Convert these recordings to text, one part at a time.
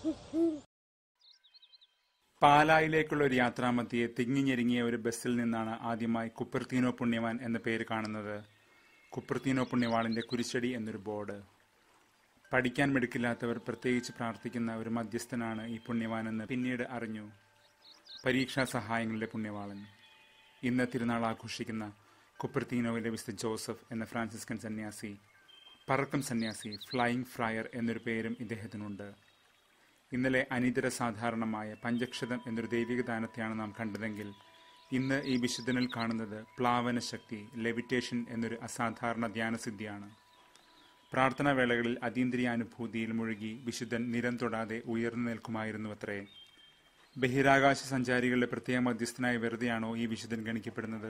പാലായിലേക്കുള്ള ഒരു യാത്രാമധ്യയെ തിങ്ങിഞ്ഞെരുങ്ങിയ ഒരു ബസ്സിൽ നിന്നാണ് ആദ്യമായി കുപ്പർത്തീനോ പുണ്യവാൻ എന്ന പേര് കാണുന്നത് കുപ്പർത്തീനോ പുണ്യവാളിന്റെ കുരിശടി എന്നൊരു ബോർഡ് പഠിക്കാൻ മിടുക്കില്ലാത്തവർ പ്രത്യേകിച്ച് പ്രാർത്ഥിക്കുന്ന ഒരു മധ്യസ്ഥനാണ് ഈ പുണ്യവാനെന്ന് പിന്നീട് അറിഞ്ഞു പരീക്ഷാ സഹായങ്ങളുടെ പുണ്യവാളൻ ഇന്ന് തിരുനാൾ ആഘോഷിക്കുന്ന കുപ്പർത്തീനോയിലെ വിശുദ്ധ ജോസഫ് എന്ന ഫ്രാൻസിസ്കൻ സന്യാസി പറക്കം സന്യാസി ഫ്ലൈയിങ് ഫ്രയർ എന്നൊരു പേരും ഇദ്ദേഹത്തിനുണ്ട് ഇന്നലെ അനിതര സാധാരണമായ പഞ്ചക്ഷതം എന്നൊരു ദൈവിക ദാനത്തെയാണ് നാം കണ്ടതെങ്കിൽ ഇന്ന് ഈ വിശുദ്ധനിൽ കാണുന്നത് പ്ലാവന ശക്തി ലെവിറ്റേഷൻ എന്നൊരു അസാധാരണ ധ്യാനസിദ്ധിയാണ് പ്രാർത്ഥനാ വേളകളിൽ അതീന്ദ്രിയാനുഭൂതിയിൽ മുഴുകി വിശുദ്ധൻ നിരം തൊടാതെ ഉയർന്നു നിൽക്കുമായിരുന്നു അത്രേ ബഹിരാകാശ സഞ്ചാരികളുടെ പ്രത്യേക മധ്യസ്ഥനായ വെറുതെയാണോ ഈ വിശുദ്ധൻ ഗണിക്കപ്പെടുന്നത്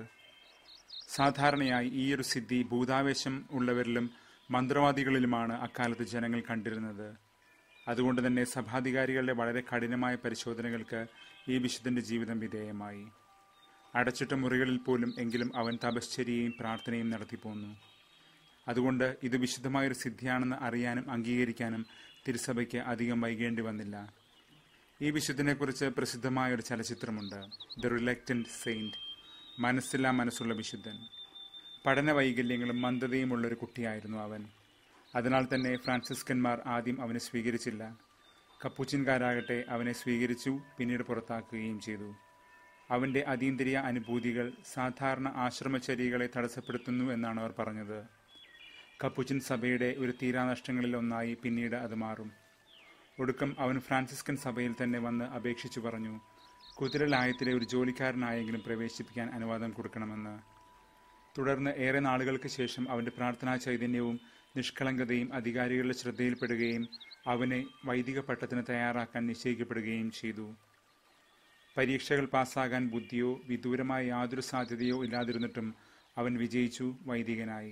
സാധാരണയായി ഈ ഒരു സിദ്ധി ഭൂതാവേശം ഉള്ളവരിലും മന്ത്രവാദികളിലുമാണ് അക്കാലത്ത് ജനങ്ങൾ കണ്ടിരുന്നത് അതുകൊണ്ട് തന്നെ സഭാധികാരികളുടെ വളരെ കഠിനമായ പരിശോധനകൾക്ക് ഈ വിശുദ്ധന്റെ ജീവിതം വിധേയമായി അടച്ചിട്ട മുറികളിൽ പോലും എങ്കിലും അവൻ തപശ്ചര്യയും പ്രാർത്ഥനയും നടത്തിപ്പോന്നു അതുകൊണ്ട് ഇത് വിശുദ്ധമായൊരു സിദ്ധിയാണെന്ന് അറിയാനും അംഗീകരിക്കാനും തിരുസഭയ്ക്ക് അധികം വൈകേണ്ടി വന്നില്ല ഈ വിശുദ്ധനെക്കുറിച്ച് പ്രസിദ്ധമായ ഒരു ചലച്ചിത്രമുണ്ട് ദ റിലക്റ്റന്റ് സെയിന്റ് മനസ്സില്ലാ മനസ്സുള്ള വിശുദ്ധൻ പഠന വൈകല്യങ്ങളും മന്ദതയുമുള്ള ഒരു കുട്ടിയായിരുന്നു അവൻ അതിനാൽ തന്നെ ഫ്രാൻസിസ്കന്മാർ ആദ്യം അവനെ സ്വീകരിച്ചില്ല കപ്പുച്ചിൻകാരാകട്ടെ അവനെ സ്വീകരിച്ചു പിന്നീട് പുറത്താക്കുകയും ചെയ്തു അവന്റെ അതീന്ദ്രിയ അനുഭൂതികൾ സാധാരണ ആശ്രമചര്യകളെ തടസ്സപ്പെടുത്തുന്നു എന്നാണ് അവർ പറഞ്ഞത് കപ്പുച്ചിൻ സഭയുടെ ഒരു തീരാനഷ്ടങ്ങളിൽ ഒന്നായി പിന്നീട് അത് മാറും ഒടുക്കം അവൻ ഫ്രാൻസിസ്കൻ സഭയിൽ തന്നെ വന്ന് അപേക്ഷിച്ചു പറഞ്ഞു കുതിരലായത്തിലെ ഒരു ജോലിക്കാരനായെങ്കിലും പ്രവേശിപ്പിക്കാൻ അനുവാദം കൊടുക്കണമെന്ന് തുടർന്ന് ഏറെ നാളുകൾക്ക് ശേഷം അവന്റെ പ്രാർത്ഥനാ ചൈതന്യവും നിഷ്കളങ്കതയും അധികാരികളുടെ ശ്രദ്ധയിൽപ്പെടുകയും അവനെ വൈദിക പട്ടത്തിന് തയ്യാറാക്കാൻ നിശ്ചയിക്കപ്പെടുകയും ചെയ്തു പരീക്ഷകൾ പാസ്സാകാൻ ബുദ്ധിയോ വിദൂരമായ യാതൊരു സാധ്യതയോ ഇല്ലാതിരുന്നിട്ടും അവൻ വിജയിച്ചു വൈദികനായി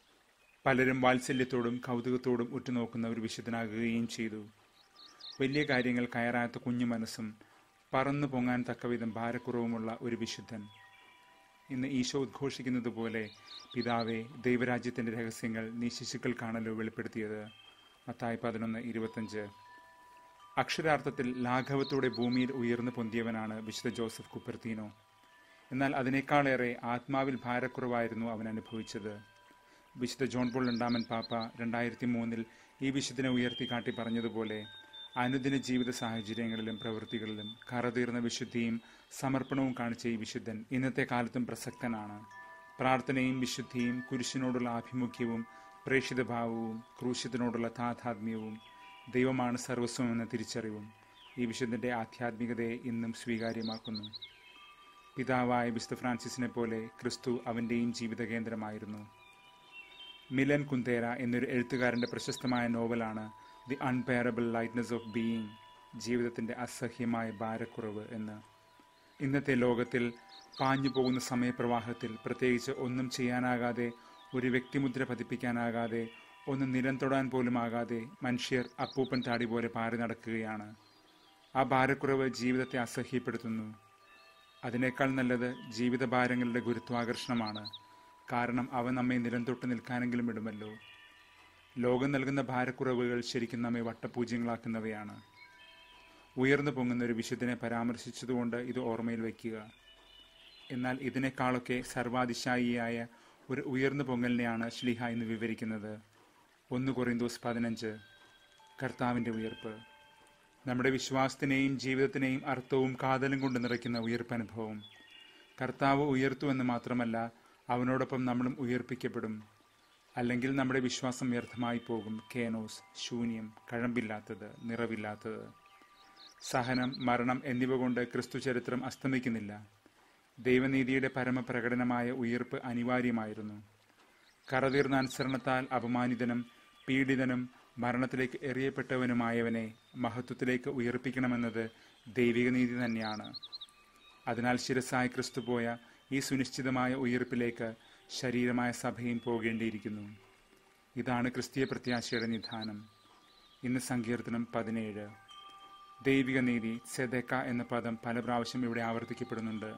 പലരും വാത്സല്യത്തോടും കൗതുകത്തോടും ഉറ്റുനോക്കുന്ന ഒരു വിശുദ്ധനാകുകയും ചെയ്തു വലിയ കാര്യങ്ങൾ കയറാത്ത കുഞ്ഞു മനസ്സും പറന്നു പൊങ്ങാൻ തക്കവിധം ഭാരക്കുറവുമുള്ള ഒരു വിശുദ്ധൻ ഇന്ന് ഈശോ ഉദ്ഘോഷിക്കുന്നത് പോലെ പിതാവെ ദൈവരാജ്യത്തിന്റെ രഹസ്യങ്ങൾ നീ ശിശുക്കൾക്കാണല്ലോ വെളിപ്പെടുത്തിയത് മത്തായി പതിനൊന്ന് ഇരുപത്തഞ്ച് അക്ഷരാർത്ഥത്തിൽ ലാഘവത്തോടെ ഭൂമിയിൽ ഉയർന്നു പൊന്തിയവനാണ് വിശുദ്ധ ജോസഫ് കുപ്പർത്തീനോ എന്നാൽ അതിനേക്കാളേറെ ആത്മാവിൽ ഭാരക്കുറവായിരുന്നു അവൻ അനുഭവിച്ചത് വിശുദ്ധ ജോൺ പോൾ രണ്ടാമൻ പാപ്പ രണ്ടായിരത്തി മൂന്നിൽ ഈ വിശുദ്ധനെ ഉയർത്തിക്കാട്ടി പറഞ്ഞതുപോലെ അനുദിന ജീവിത സാഹചര്യങ്ങളിലും പ്രവൃത്തികളിലും കറതീർന്ന വിശുദ്ധിയും സമർപ്പണവും കാണിച്ച ഈ വിശുദ്ധൻ ഇന്നത്തെ കാലത്തും പ്രസക്തനാണ് പ്രാർത്ഥനയും വിശുദ്ധിയും കുരിശിനോടുള്ള ആഭിമുഖ്യവും പ്രേക്ഷിതഭാവവും ക്രൂശിതനോടുള്ള താതാത്മ്യവും ദൈവമാണ് സർവസ്വം എന്ന തിരിച്ചറിവും ഈ വിശുദ്ധന്റെ ആധ്യാത്മികതയെ ഇന്നും സ്വീകാര്യമാക്കുന്നു പിതാവായ വിശുദ്ധ ഫ്രാൻസിസിനെ പോലെ ക്രിസ്തു അവന്റെയും ജീവിത കേന്ദ്രമായിരുന്നു മിലൻ കുന്തേര എന്നൊരു എഴുത്തുകാരന്റെ പ്രശസ്തമായ നോവലാണ് the unbearable lightness of being ജീവിതത്തിന്റെ അസഹ്യമായ ഭാരക്കുറവ് എന്ന് ഇന്നത്തെ ലോകത്തിൽ പാഞ്ഞു പോകുന്ന സമയപ്രവാഹത്തിൽ പ്രത്യേകിച്ച് ഒന്നും ചെയ്യാനാകാതെ ഒരു വ്യക്തിമുദ്ര പതിപ്പിക്കാനാകാതെ ഒന്ന് നിരം തൊടാൻ പോലും ആകാതെ മനുഷ്യർ അപ്പൂപ്പൻ താടി പോലെ പാറി നടക്കുകയാണ് ആ ഭാരക്കുറവ് ജീവിതത്തെ അസഹ്യപ്പെടുത്തുന്നു അതിനേക്കാൾ നല്ലത് ജീവിതഭാരങ്ങളുടെ ഗുരുത്വാകർഷണമാണ് കാരണം അവ നമ്മെ നിലം തൊട്ട് നിൽക്കാനെങ്കിലും ഇടുമല്ലോ ലോകം നൽകുന്ന ഭാരക്കുറവുകൾ ശരിക്കും നമ്മെ വട്ടപൂജ്യങ്ങളാക്കുന്നവയാണ് ഉയർന്നു പൊങ്ങുന്ന ഒരു വിശുദ്ധനെ പരാമർശിച്ചതുകൊണ്ട് ഇത് ഓർമ്മയിൽ വയ്ക്കുക എന്നാൽ ഇതിനേക്കാളൊക്കെ സർവാതിശായിയായ ഒരു ഉയർന്നു പൊങ്ങലിനെയാണ് ശ്ലിഹ ഇന്ന് വിവരിക്കുന്നത് ഒന്ന് കൊറിന്തോസ് പതിനഞ്ച് കർത്താവിൻ്റെ ഉയർപ്പ് നമ്മുടെ വിശ്വാസത്തിനെയും ജീവിതത്തിനെയും അർത്ഥവും കാതലും കൊണ്ട് നിറയ്ക്കുന്ന ഉയർപ്പനുഭവം കർത്താവ് ഉയർത്തു എന്ന് മാത്രമല്ല അവനോടൊപ്പം നമ്മളും ഉയർപ്പിക്കപ്പെടും അല്ലെങ്കിൽ നമ്മുടെ വിശ്വാസം വ്യർത്ഥമായി പോകും കേനോസ് ശൂന്യം കഴമ്പില്ലാത്തത് നിറവില്ലാത്തത് സഹനം മരണം എന്നിവ കൊണ്ട് ക്രിസ്തു ചരിത്രം അസ്തമിക്കുന്നില്ല ദൈവനീതിയുടെ പരമപ്രകടനമായ ഉയർപ്പ് അനിവാര്യമായിരുന്നു കറതീർന്ന അനുസരണത്താൽ അപമാനിതനും പീഡിതനും മരണത്തിലേക്ക് എറിയപ്പെട്ടവനുമായവനെ മഹത്വത്തിലേക്ക് ഉയർപ്പിക്കണമെന്നത് ദൈവിക നീതി തന്നെയാണ് അതിനാൽ ശിരസായ ക്രിസ്തു പോയ ഈ സുനിശ്ചിതമായ ഉയർപ്പിലേക്ക് ശരീരമായ സഭയും പോകേണ്ടിയിരിക്കുന്നു ഇതാണ് ക്രിസ്തീയ പ്രത്യാശയുടെ നിധാനം ഇന്ന് സങ്കീർത്തനം പതിനേഴ് ദൈവിക നീതി സെദക്ക എന്ന പദം പല പ്രാവശ്യം ഇവിടെ ആവർത്തിക്കപ്പെടുന്നുണ്ട്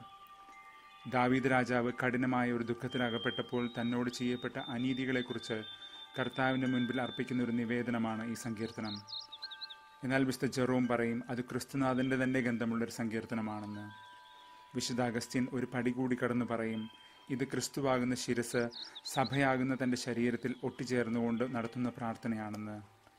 ദാവീദ് രാജാവ് കഠിനമായ ഒരു ദുഃഖത്തിലകപ്പെട്ടപ്പോൾ തന്നോട് ചെയ്യപ്പെട്ട അനീതികളെക്കുറിച്ച് കർത്താവിൻ്റെ മുൻപിൽ അർപ്പിക്കുന്ന ഒരു നിവേദനമാണ് ഈ സങ്കീർത്തനം എന്നാൽ വിശുദ്ധ ജെറോം പറയും അത് ക്രിസ്തുനാഥന്റെ തന്നെ ഗന്ധമുള്ളൊരു സങ്കീർത്തനമാണെന്ന് വിശുദ്ധ അഗസ്ത്യൻ ഒരു പടി കൂടി കടന്നു പറയും ഇത് ക്രിസ്തുവാകുന്ന ശിരസ് സഭയാകുന്ന തന്റെ ശരീരത്തിൽ ഒട്ടിച്ചേർന്നുകൊണ്ട് നടത്തുന്ന പ്രാർത്ഥനയാണെന്ന്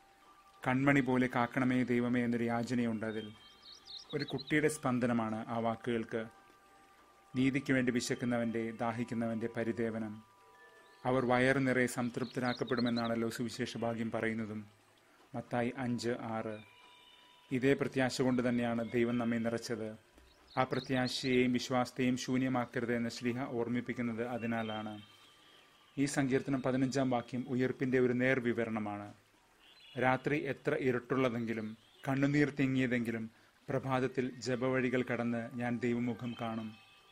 കൺമണി പോലെ കാക്കണമേ ദൈവമേ എന്നൊരു യാചനയുണ്ട് അതിൽ ഒരു കുട്ടിയുടെ സ്പന്ദനമാണ് ആ വാക്കുകൾക്ക് നീതിക്ക് വേണ്ടി വിശക്കുന്നവന്റെ ദാഹിക്കുന്നവന്റെ പരിദേവനം അവർ വയറു നിറയെ സംതൃപ്തരാക്കപ്പെടുമെന്നാണല്ലോ സുവിശേഷ ഭാഗ്യം പറയുന്നതും മത്തായി അഞ്ച് ആറ് ഇതേ പ്രത്യാശ കൊണ്ട് തന്നെയാണ് ദൈവം നമ്മെ നിറച്ചത് ആ പ്രത്യാശയെയും വിശ്വാസത്തെയും ശൂന്യമാക്കരുത് എന്ന് ശ്രീഹ ഓർമ്മിപ്പിക്കുന്നത് അതിനാലാണ് ഈ സങ്കീർത്തനം പതിനഞ്ചാം വാക്യം ഉയർപ്പിന്റെ ഒരു നേർവിവരണമാണ് രാത്രി എത്ര ഇരുട്ടുള്ളതെങ്കിലും കണ്ണുനീർ തിങ്ങിയതെങ്കിലും പ്രഭാതത്തിൽ ജപവഴികൾ കടന്ന് ഞാൻ ദൈവമുഖം കാണും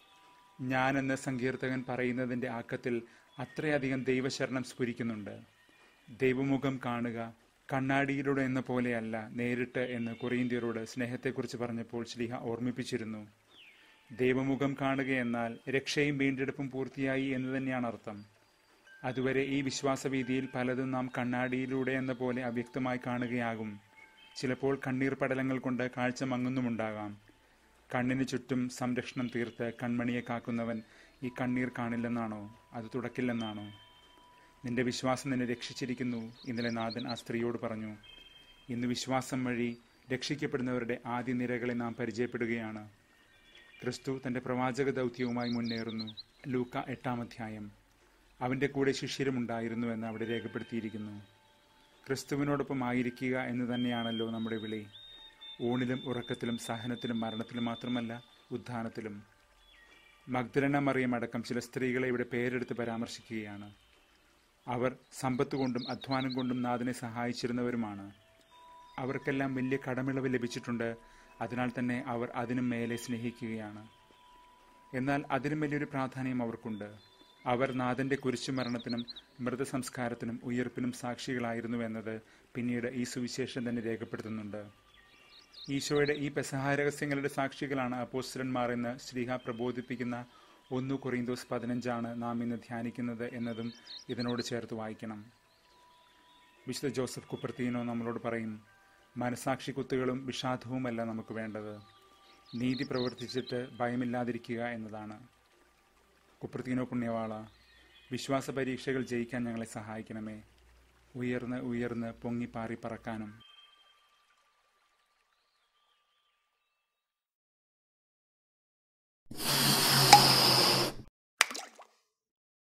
ഞാൻ എന്ന സങ്കീർത്തകൻ പറയുന്നതിൻ്റെ ആക്കത്തിൽ അത്രയധികം ദൈവശരണം സ്ഫുരിക്കുന്നുണ്ട് ദൈവമുഖം കാണുക കണ്ണാടിയിലൂടെ എന്ന പോലെയല്ല നേരിട്ട് എന്ന് കൊറിയന്ത്യരോട് സ്നേഹത്തെക്കുറിച്ച് പറഞ്ഞപ്പോൾ ശ്രീഹ ഓർമ്മിപ്പിച്ചിരുന്നു ദൈവമുഖം കാണുക എന്നാൽ രക്ഷയും വീണ്ടെടുപ്പും പൂർത്തിയായി എന്ന് തന്നെയാണ് അർത്ഥം അതുവരെ ഈ വിശ്വാസവീതിയിൽ പലതും നാം കണ്ണാടിയിലൂടെ എന്ന പോലെ അവ്യക്തമായി കാണുകയാകും ചിലപ്പോൾ കണ്ണീർ പടലങ്ങൾ കൊണ്ട് കാഴ്ച മങ്ങുന്നുമുണ്ടാകാം കണ്ണിന് ചുറ്റും സംരക്ഷണം തീർത്ത് കൺമണിയെ കാക്കുന്നവൻ ഈ കണ്ണീർ കാണില്ലെന്നാണോ അത് തുടക്കില്ലെന്നാണോ നിന്റെ വിശ്വാസം നിന്നെ രക്ഷിച്ചിരിക്കുന്നു ഇന്നലെ നാഥൻ ആ സ്ത്രീയോട് പറഞ്ഞു ഇന്ന് വിശ്വാസം വഴി രക്ഷിക്കപ്പെടുന്നവരുടെ ആദ്യ നിരകളെ നാം പരിചയപ്പെടുകയാണ് ക്രിസ്തു തന്റെ പ്രവാചക ദൗത്യവുമായി മുന്നേറുന്നു ലൂക്ക എട്ടാം അധ്യായം അവന്റെ കൂടെ ശിഷ്യരുമുണ്ടായിരുന്നു എന്ന് അവിടെ രേഖപ്പെടുത്തിയിരിക്കുന്നു ക്രിസ്തുവിനോടൊപ്പം ആയിരിക്കുക എന്ന് തന്നെയാണല്ലോ നമ്മുടെ വിളി ഊണിലും ഉറക്കത്തിലും സഹനത്തിലും മരണത്തിലും മാത്രമല്ല ഉദ്ധാനത്തിലും മഗ്ദലന മറിയം അടക്കം ചില സ്ത്രീകളെ ഇവിടെ പേരെടുത്ത് പരാമർശിക്കുകയാണ് അവർ സമ്പത്ത് കൊണ്ടും അധ്വാനം കൊണ്ടും നാഥനെ സഹായിച്ചിരുന്നവരുമാണ് അവർക്കെല്ലാം വലിയ കടമിളവ് ലഭിച്ചിട്ടുണ്ട് അതിനാൽ തന്നെ അവർ അതിനും മേലെ സ്നേഹിക്കുകയാണ് എന്നാൽ അതിനും വലിയൊരു പ്രാധാന്യം അവർക്കുണ്ട് അവർ നാഥന്റെ കുരിശുമരണത്തിനും മൃതസംസ്കാരത്തിനും ഉയർപ്പിനും സാക്ഷികളായിരുന്നു എന്നത് പിന്നീട് ഈ സുവിശേഷം തന്നെ രേഖപ്പെടുത്തുന്നുണ്ട് ഈശോയുടെ ഈ പെസഹാ രഹസ്യങ്ങളുടെ സാക്ഷികളാണ് അപ്പോസ്റ്റലന്മാർ എന്ന് ശ്രീഹ പ്രബോധിപ്പിക്കുന്ന ഒന്നു കൊറിന്തോസ് പതിനഞ്ചാണ് നാം ഇന്ന് ധ്യാനിക്കുന്നത് എന്നതും ഇതിനോട് ചേർത്ത് വായിക്കണം വിശുദ്ധ ജോസഫ് കുപ്പർത്തീനോ നമ്മളോട് പറയും മനസാക്ഷി കുത്തുകളും വിഷാദവുമല്ല നമുക്ക് വേണ്ടത് നീതി പ്രവർത്തിച്ചിട്ട് ഭയമില്ലാതിരിക്കുക എന്നതാണ് കുപ്പർത്തീനോ പുണ്യവാള വിശ്വാസ പരീക്ഷകൾ ജയിക്കാൻ ഞങ്ങളെ സഹായിക്കണമേ ഉയർന്ന് ഉയർന്ന് പൊങ്ങി പാറി പറക്കാനും